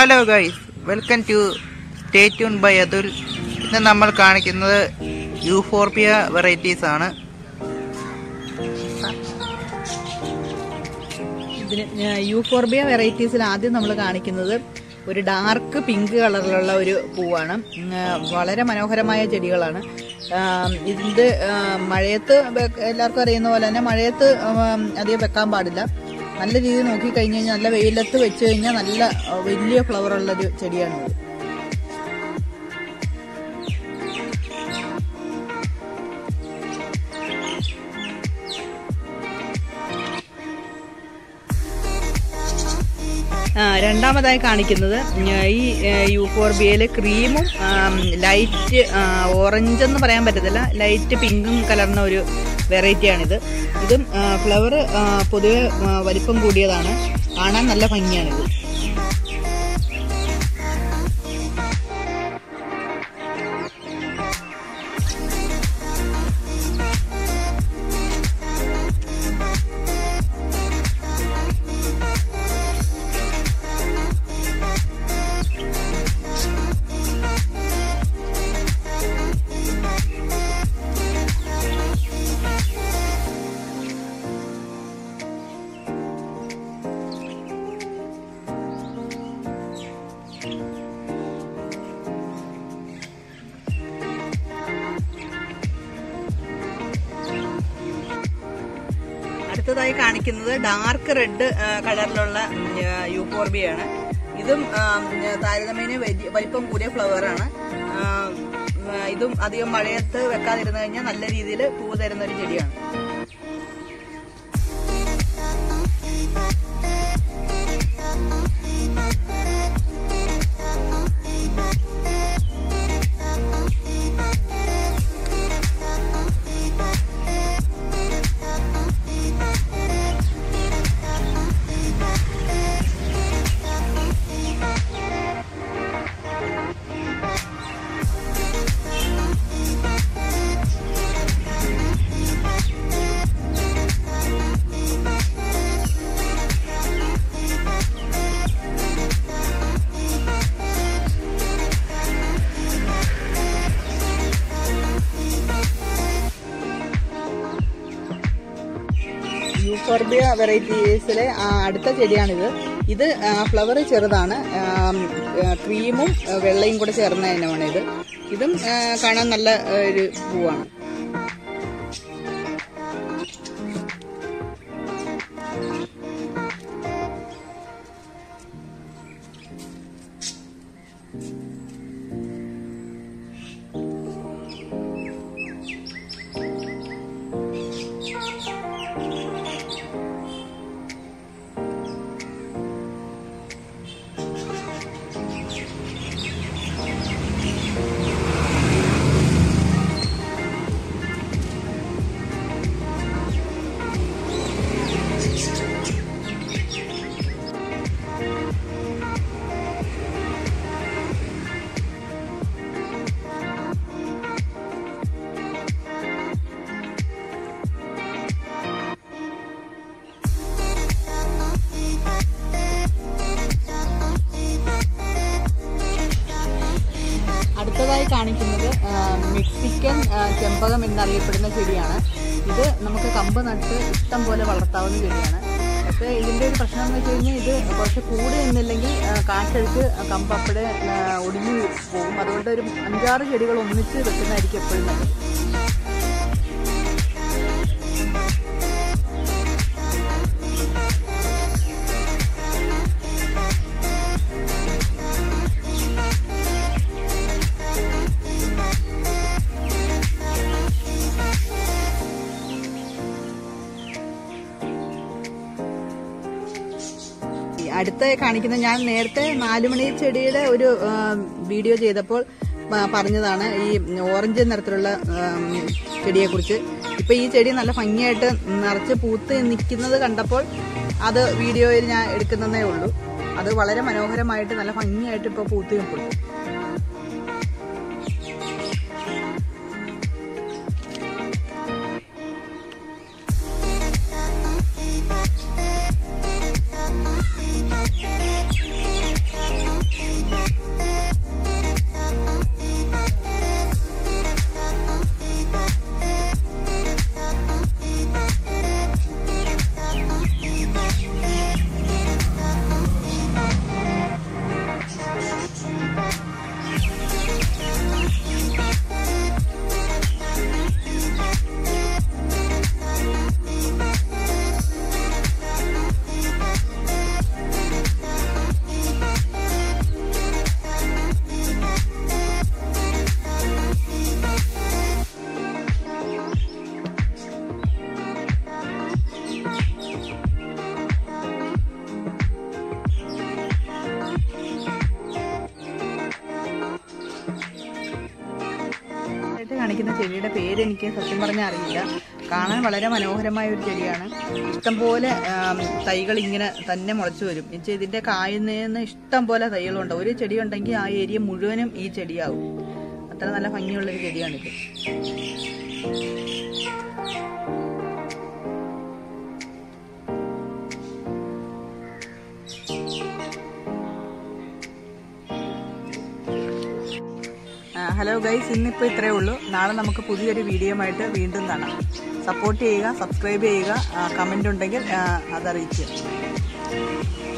hello guys welcome to stay tune by Atul ഇന്ന് നമ്മൾ കാണിക്കുന്നത് യൂഫോർബിയ വെറൈറ്റീസ് ആണ് ഇതിന് യൂഫോർബിയ വെറൈറ്റീസിൽ ആദ്യം നമ്മൾ കാണിക്കുന്നത് ഒരു ഡാർക്ക് പിങ്ക് കളറിലുള്ള ഒരു പൂവാണ് ഉം, ആ, വളരെ മനോഹരമായ ചെടികളാണ് ആ, ഇതിന്റെ ആ, മഴയത്ത് വെ- എല്ലാവർക്കും അറിയുന്ന പോലെ തന്നെ മഴയത്ത് ഉം, അധികം വെക്കാൻ പാടില്ല നല്ല രീതിയിൽ നോക്കി കഴിഞ്ഞ് കഴിഞ്ഞാൽ നല്ല വെയിലത്ത് വെച്ച് കഴിഞ്ഞാൽ നല്ല ആ, വലിയ ഫ്ലവർ ഉള്ള ഒരു ചെടിയാണ് ഇത് ആ, രണ്ടാമതായി കാണിക്കുന്നത് ഉം, ഈ യൂഫോർബിയയിലെ ക്രീമും ആം, ലൈറ്റ് ആ, ഓറഞ്ച് എന്ന് പറയാൻ പറ്റത്തില്ല ലൈറ്റ് പിങ്കും കലർന്ന ഒരു വെറൈറ്റിയാണിത് ഇതും ആ, ഫ്ലവർ ആ, പൊതുവെ ആ, വലിപ്പം കൂടിയതാണ് കാണാൻ നല്ല ഭംഗിയാണിത് അടുത്തതായി കാണിക്കുന്നത് ഡാർക്ക് റെഡ് കളറിലുള്ള യൂഫോർബിയാണ് ഇതും ആ, ഉം, താരതമ്യേന വലിയ- വലിപ്പം കൂടിയ ഫ്ലവർ ആണ് ആ, ഉം, ഇതും അധികം മഴയത്ത് വെക്കാതിരുന്നു കഴിഞ്ഞാൽ നല്ല രീതിയിൽ പൂ തരുന്ന ഒരു ചെടിയാണ് യൂഫോർബിയ വെറൈറ്റീസിലെ ആ, അടുത്ത ചെടിയാണിത് ഇത് ഫ്ലവർ ചെറുതാണ് ആം, ആ, ക്രീമും ആ, വെള്ളയും കൂടെ ചേർന്ന ഇനമാണ് ഇത് ഇതും ആ, കാണാൻ നല്ല ആ, ഒരു പൂവാണ് അടുത്തതായി കാണിക്കുന്നത് ആ, മെക്സിക്കൻ ആ, ചെമ്പകം എന്നറിയപ്പെടുന്ന ചെടിയാണ് ഇത് നമുക്ക് കമ്പ് നട്ട് ഇഷ്ടം പോലെ വളർത്താവുന്ന ചെടിയാണ് പക്ഷേ ഇതിന്റെ ഒരു പ്രശ്നം എന്ന് വെച്ച് കഴിഞ്ഞാൽ ഇത് കുറച്ച് കൂടെ നിന്നില്ലെങ്കിൽ ആ, കാറ്റടിച്ച് കമ്പ് അപ്പോഴേ ആ, ഒടിഞ്ഞു പോകും അതുകൊണ്ട് ഒരു അഞ്ചാറ് ചെടികൾ ഒന്നിച്ച് വെക്കുന്നതായിരിക്കും എപ്പോഴും നല്ലത് ഈ അടുത്ത കാണിക്കുന്ന ഞാൻ നേരത്തെ നാലുമണി ചെടിയുടെ ഒരു ആ, വീഡിയോ ചെയ്തപ്പോൾ പ- പറഞ്ഞതാണ് ഈ ഓറഞ്ച് നിറത്തിലുള്ള ചെടിയെ കുറിച്ച് ഇപ്പൊ ഈ ചെടി നല്ല ഭംഗിയായിട്ട് നിറച്ച് പൂത്ത് നിൽക്കുന്നത് കണ്ടപ്പോൾ അത് വീഡിയോയിൽ ഞാൻ എടുക്കുന്നതേ ഉള്ളൂ അത് വളരെ മനോഹരമായിട്ട് നല്ല ഭംഗിയായിട്ട് ഇപ്പൊ പൂത്ത് നിൽപ്പുണ്ട് ചെടിയുടെ പേര് എനിക്ക് സത്യം പറഞ്ഞാൽ അറിയില്ല കാണാൻ വളരെ മനോഹരമായ ഒരു ചെടിയാണ് ഇഷ്ടംപോലെ ആം, തൈകൾ ഇങ്ങനെ തന്നെ മുളച്ചു വരും എന്നുവെച്ചാൽ ഇതിന്റെ കായുന്നതിന് ഇഷ്ടം പോലെ തൈകളുണ്ട് ഒരു ചെടി ഉണ്ടെങ്കിൽ ആ ഏരിയ മുഴുവനും ഈ ചെടിയാവും അത്ര നല്ല ഭംഗിയുള്ളൊരു ചെടിയാണിത് ഹലോ ഗൈസ് ഇന്നിപ്പോൾ ഇത്രയേ ഉള്ളൂ നാളെ നമുക്ക് പുതിയൊരു വീഡിയോ ആയിട്ട് വീണ്ടും കാണാം സപ്പോർട്ട് ചെയ്യുക സബ്സ്ക്രൈബ് ചെയ്യുക കമൻ്റ് ഉണ്ടെങ്കിൽ ആ, അതറിയിക്കുക